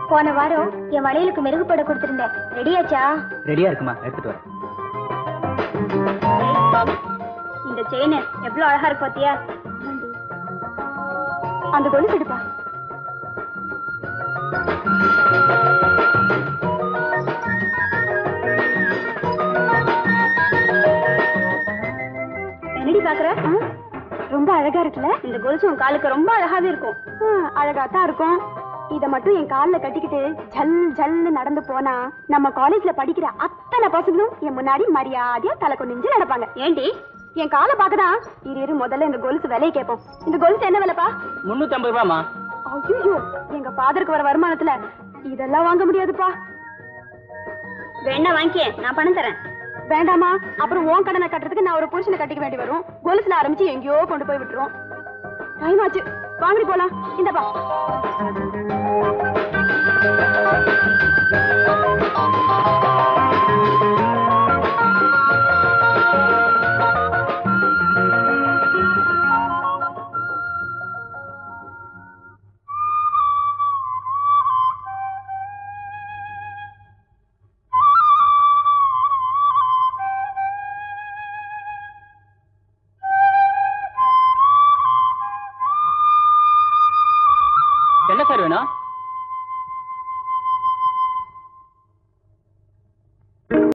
போன வாரம் என் வளையலுக்கு மெருகுப்பட கொடுத்திருந்தேன் ரெடியாச்சா ரெடியா இருக்குமா எடுத்துட்டு வரேன் இந்த செயின் எவ்வளவு அழகா இருக்கு பாத்தியா அந்த கொலுசு எடுப்பா என்னடி பாக்குற ரொம்ப அழகா இருக்குல்ல இந்த கொலுசு உன் காலுக்கு ரொம்ப அழகாவே இருக்கும் அழகா தான் இருக்கும் இத மட்டும் என் கால்ல கட்டிக்கிட்டு ஜல் ஜல்னு நடந்து போனா நம்ம காலேஜ்ல படிக்கிற அத்தனை பசங்களும் என் முன்னாடி மரியாதையா தலை குனிஞ்சு நடப்பாங்க ஏண்டி என் காலை பார்க்கதான் இரு இரு முதல்ல இந்த கொலுசு விலையை கேட்போம் இந்த கொலுசு என்ன விலைப்பா முன்னூத்தி ஐம்பது ரூபாமா ஐயோ எங்க ஃபாதருக்கு வர வருமானத்துல இதெல்லாம் வாங்க முடியாதுப்பா வேணா வாங்கிக்க நான் பணம் தரேன் வேண்டாமா அப்புறம் உன் கடனை கட்டுறதுக்கு நான் ஒரு புருஷனை கட்டிக்க வேண்டி வரும் கொலுசுல ஆரம்பிச்சு எங்கேயோ கொண்டு போய் விட்டுரும் டைம் ஆச்சு வாங்கடி போலாம் இந்தப்பா என்ன சார் வேணும்